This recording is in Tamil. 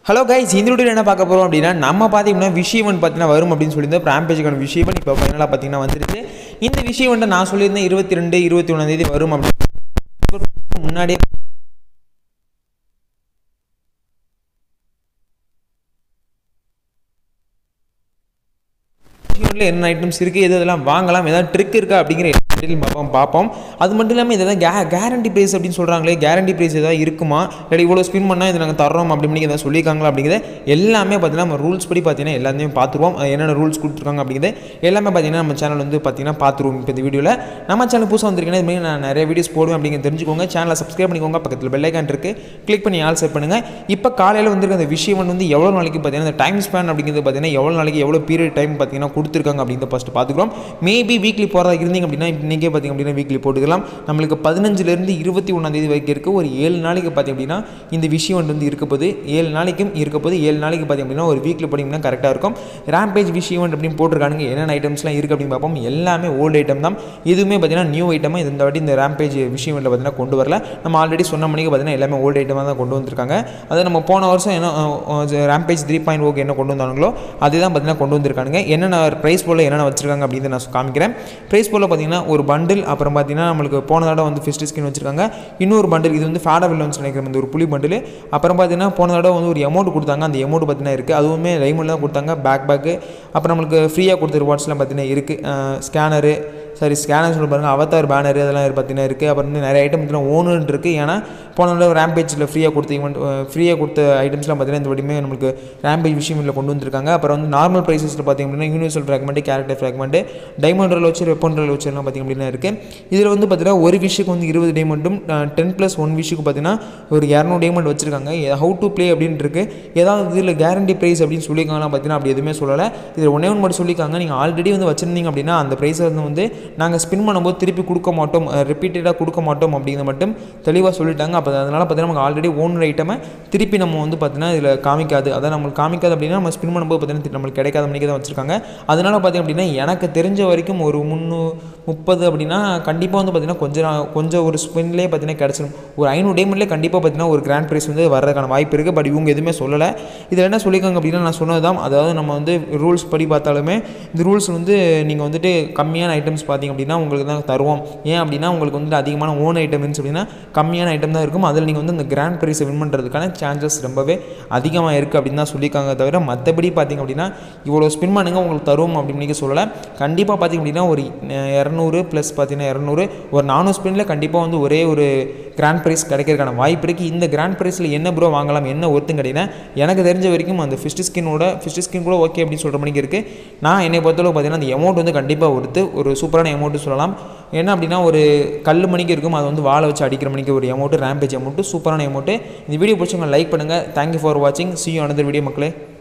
ஹலோ கைஸ் இந்த வீடியோ என்ன பார்க்க போகிறோம் அப்படின்னா நம்ம பார்த்தீங்கன்னா விஷயவன் பார்த்தீங்கன்னா வரும் அப்படின்னு சொல்லியிருந்தோம் ராம்பேஜுக்கான விஷயவன் இப்போ ஃபைனலாக பார்த்தீங்கன்னா வந்துருச்சு இந்த விஷயவன்ட்ட நான் சொல்லியிருந்தேன் இருபத்தி ரெண்டு இருபத்தி ஒன்றாந்தேதி வரும் அப்படின்னு முன்னாடியே விஷயம்ல என்ன ஐட்டம்ஸ் இருக்குது எது இதெல்லாம் வாங்கலாம் ஏதாவது ட்ரிக் இருக்கா அப்படிங்கிற டீட்டெயில் பார்ப்போம் பார்ப்போம் அது மட்டும் இல்லாமல் இதெல்லாம் கே கேரண்டி ப்ரைஸ் அப்படின்னு சொல்கிறாங்களே கேரண்டி ப்ரைஸ் ஏதாவது இருக்குமா இல்லை இவ்வளோ ஸ்பின் பண்ணால் இது நாங்கள் தர்றோம் அப்படின்னு ஏதாவது சொல்லியிருக்காங்களா அப்படிங்கிறத எல்லாமே பார்த்தீங்கன்னா நம்ம ரூல்ஸ் படி பார்த்தீங்கன்னா எல்லாத்தையும் பார்த்துருவோம் அது என்னென்ன ரூல்ஸ் கொடுத்துருக்காங்க அப்படிங்கிறது எல்லாமே பார்த்தீங்கன்னா நம்ம சேனல் வந்து பார்த்தீங்கன்னா பார்த்துருவோம் இப்போ இந்த வீடியோவில் நம்ம சேனல் புதுசாக வந்திருக்கேன் இதுமாதிரி நான் நிறைய வீடியோஸ் போடுவேன் அப்படிங்கிறது தெரிஞ்சுக்கோங்க சேனலை சப்ஸ்கிரைப் பண்ணிக்கோங்க பக்கத்தில் பெல் ஐக்கான் இருக்குது கிளிக் பண்ணி ஆல் செட் பண்ணுங்கள் இப்போ காலையில் வந்திருக்க அந்த விஷயம் வந்து எவ்வளோ நாளைக்கு பார்த்தீங்கன்னா அந்த டைம் ஸ்பேன் அப்படிங்கிறது பார்த்தீங்கன்னா எவ்வளோ நாளைக்கு எவ்வளோ பீரியட் டைம் பார்த்தீங்கன்னா கொடுத்துருக்காங்க அப்படிங்கிறத ஃபஸ்ட்டு பார்த்துக்கிறோம் மேபி வீக்லி போகிறதா இருந்தீங்க அப்படின்னா இன்றைக்கே பார்த்திங்க அப்படின்னா வீக்லி போட்டுக்கலாம் நம்மளுக்கு பதினஞ்சுலேருந்து இருபத்தி ஒன்றாந்தேதி வரைக்கும் இருக்குது ஒரு ஏழு நாளைக்கு பார்த்திங்க அப்படின்னா இந்த விஷயம் வந்து இருக்க போது ஏழு நாளைக்கும் இருக்க போது ஏழு நாளைக்கு பார்த்திங்க அப்படின்னா ஒரு வீக்கில் போட்டிங்கன்னா கரெக்டாக இருக்கும் ரேம்பேஜ் விஷயம் அப்படின்னு போட்டிருக்கானுங்க என்னென்ன ஐட்டம்ஸ்லாம் இருக்குது அப்படின்னு பார்ப்போம் எல்லாமே ஓல்டு ஐட்டம் தான் இதுவுமே பார்த்தீங்கன்னா நியூ ஐட்டமாக இந்த வாட்டி இந்த ரேம்பேஜ் விஷயம் பார்த்தீங்கன்னா கொண்டு வரல நம்ம ஆல்ரெடி சொன்ன மணிக்கு பார்த்தீங்கன்னா எல்லாமே ஓல்டு ஐட்டமாக தான் கொண்டு வந்திருக்காங்க அதை நம்ம போன வருஷம் என்ன ரேம்பேஜ் த்ரீ பாயிண்ட் ஓகே என்ன கொண்டு வந்தாங்களோ அதுதான் பார்த்தீங்கன்னா கொண்டு வந்திருக்கானுங்க என்னென்ன ப்ரைஸ் போல் என்னென்ன வச்சிருக்காங்க அப்படின்னு நான் காமிக்கிறேன் ப்ரைஸ் போல் பார்த்தீங்கன்னா ஒரு பண்டில் அப்புறம் பார்த்தீங்கன்னா நம்மளுக்கு போன தடவை வந்து ஃபிஸ்ட் ஸ்கின் வச்சிருக்காங்க இன்னொரு பண்டில் இது வந்து ஃபேடா வில்லன்ஸ் நினைக்கிறேன் இந்த ஒரு புளி பண்டில் அப்புறம் பார்த்தீங்கன்னா போன தடவை வந்து ஒரு அமௌண்ட் கொடுத்தாங்க அந்த அமௌண்ட் பார்த்தீங்கன்னா இருக்குது அதுவுமே ரைமண்டில் தான் கொடுத்தாங்க பேக் பேக்கு அப்புறம் நம்மளுக்கு ஃப்ரீயாக கொடுத்த ரிவார்ட்ஸ்லாம் பார்த்தீங்கன்னா இருக்குது ஸ்கேனரு சரி ஸ்கேனர் சொல்லி பாருங்கள் அவதார் பேனர் அதெல்லாம் பார்த்தீங்கன்னா இருக்குது அப்புறம் வந்து நிறைய ஐட்டம் பார்த்தீங்கன்னா ஓனுன்னு இருக்குது ஏன்னா போன தடவை ரேம்பேஜில் ஃப்ரீயாக கொடுத்த ஈவெண்ட் ஃப்ரீயாக கொடுத்த ஐட்டம்ஸ்லாம் பார்த்தீங்கன்னா இந்த வாட்டியுமே நம்மளுக்கு ரேம்பேஜ் விஷயம் இல்லை கொண்டு வந்திருக்காங்க அப்புறம் வந்து நார்மல் ப்ரைஸஸில் பார்த்திங்க அப்படின்னா universal fragment character fragment diamond royale வச்சு வெப்பன் ரோல் வச்சுலாம் பார்த்திங்க அப்படின்னா இருக்குது இதில் வந்து பார்த்தீங்கன்னா ஒரு விஷயக்கு வந்து இருபது டைமண்டும் டென் ப்ளஸ் ஒன் விஷயக்கு பார்த்தீங்கன்னா ஒரு இரநூறு டைமண்ட் வச்சிருக்காங்க ஹவு டு ப்ளே அப்படின்னு இருக்குது ஏதாவது இதில் கேரண்டி ப்ரைஸ் அப்படின்னு சொல்லியிருக்காங்கன்னா பார்த்தீங்கன்னா அப்படி எதுவுமே சொல்லலை இதில் ஒன்றே ஒன்று மட்டும் சொல்லியிருக்காங்க நீங்கள் ஆல்ரெடி வந்து வச்சிருந்தீங்க அப்படின்னா அந்த ப்ரைஸை வந்து வந்து நாங்கள் ஸ்பின் பண்ணும்போது திருப்பி கொடுக்க மாட்டோம் ரிப்பீட்டடாக கொடுக்க மாட்டோம் அப்படிங்கிறத மட்டும் தெளிவாக சொல்லிட்டாங்க அப்போ அதனால் பார்த்தீங்கன்னா நமக்கு ஆல்ரெடி ஓன் ஐட்டமை திருப்பி நம்ம வந்து பார்த்தீங்கன்னா இதில் காமிக்காது அதான் நம்மளுக்கு காமிக்காது அப்படின்னா நம்ம ஸ்பின் பண்ணும்போது பார்த்தீங்கன்னா நம்மளுக்கு கிடைக்காத மணிக்கு தான் வச்சிருக்காங்க அதனால் பார்த்திங்க அப்படின்னா எனக்கு தெரிஞ்ச வரைக்கும் ஒரு முந்நூ முப்பது அப்படின்னா கண்டிப்பாக வந்து பார்த்திங்கன்னா கொஞ்சம் நா- கொஞ்சம் ஒரு ஸ்பின்லேயே பார்த்தீங்கன்னா கிடச்சிடும் ஒரு ஐநூறு டைமண்ட்லேயே கண்டிப்பாக பார்த்தீங்கன்னா ஒரு கிராண்ட் ப்ரைஸ் வந்து வர்றதுக்கான வாய்ப்பு இருக்குது பட் இவங்க எதுவுமே சொல்லலை இதில் என்ன சொல்லியிருக்காங்க அப்படின்னா நான் சொன்னது தான் அதாவது நம்ம வந்து ரூல்ஸ் படி பார்த்தாலுமே இந்த ரூல்ஸ் வந்து நீங்கள் வந்துட்டு கம்மியான ஐட்டம்ஸ் பார்த்தீங்க அப்படின்னா உங்களுக்கு தான் தருவோம் ஏன் அப்படின்னா உங்களுக்கு வந்துட்டு அதிகமான ஓன் ஐட்டம் இருந்துச்சு அப்படின்னா கம்மியான ஐட்டம் தான் இருக்கும் அதில் நீங்கள் வந்து அந்த கிராண்ட் ப்ரைஸை வின் பண்ணுறதுக்கான சான்சஸ் ரொம்பவே அதிகமாக இருக்குது அப்படின்னு தான் சொல்லியிருக்காங்க தவிர மற்றபடி பார்த்தீங்க அப்படின்னா இவ்வளோ ஸ்பின் பண்ணுங்க உங்களுக்கு தருவோம் அப்படின்னு சொல்லலை கண்டிப்பாக பார்த்தீங்க அப்படின்னா ஒரு இரநூறு ப்ளஸ் பார்த்தீங்கன்னா இரநூறு ஒரு நானூறு ஸ்பின்னில் கண்டிப்பாக வந்து ஒரே ஒரு கிராண்ட் ப்ரைஸ் கிடைக்கிறதுக்கான வாய்ப்பு இருக்குது இந்த கிராண்ட் ப்ரைஸில் என்ன ப்ரோ வாங்கலாம் என்ன ஒருத்தம் கிடையாது எனக்கு தெரிஞ்ச வரைக்கும் அந்த ஃபிஸ்ட் ஸ்கின்னோட ஃபிஸ்ட் ஸ்கின் கூட ஓகே அப்படின்னு சொல்கிற மணிக்கு இருக்குது நான் என்னை பொறுத்தளவு பார்த்தீங்கன்னா அந்த அமௌண்ட் வந்து கண்டிப்பாக ஒருத்து ஒரு சூப்பரான அமௌண்ட்டு சொல்லலாம் என்ன அப்படின்னா ஒரு கல் மணிக்கு இருக்கும் அதை வந்து வாழை வச்சு அடிக்கிற மணிக்கு ஒரு அமௌண்ட்டு ரேம்பேஜ் அமௌண்ட்டு சூப்பரான அமௌண்ட்டு இந்த வீடியோ பிடிச்சவங்க லைக் பண்ணுங்கள் தேங்க்யூ ஃபார் வாட்சிங் சி யூ another வீடியோ மக்களே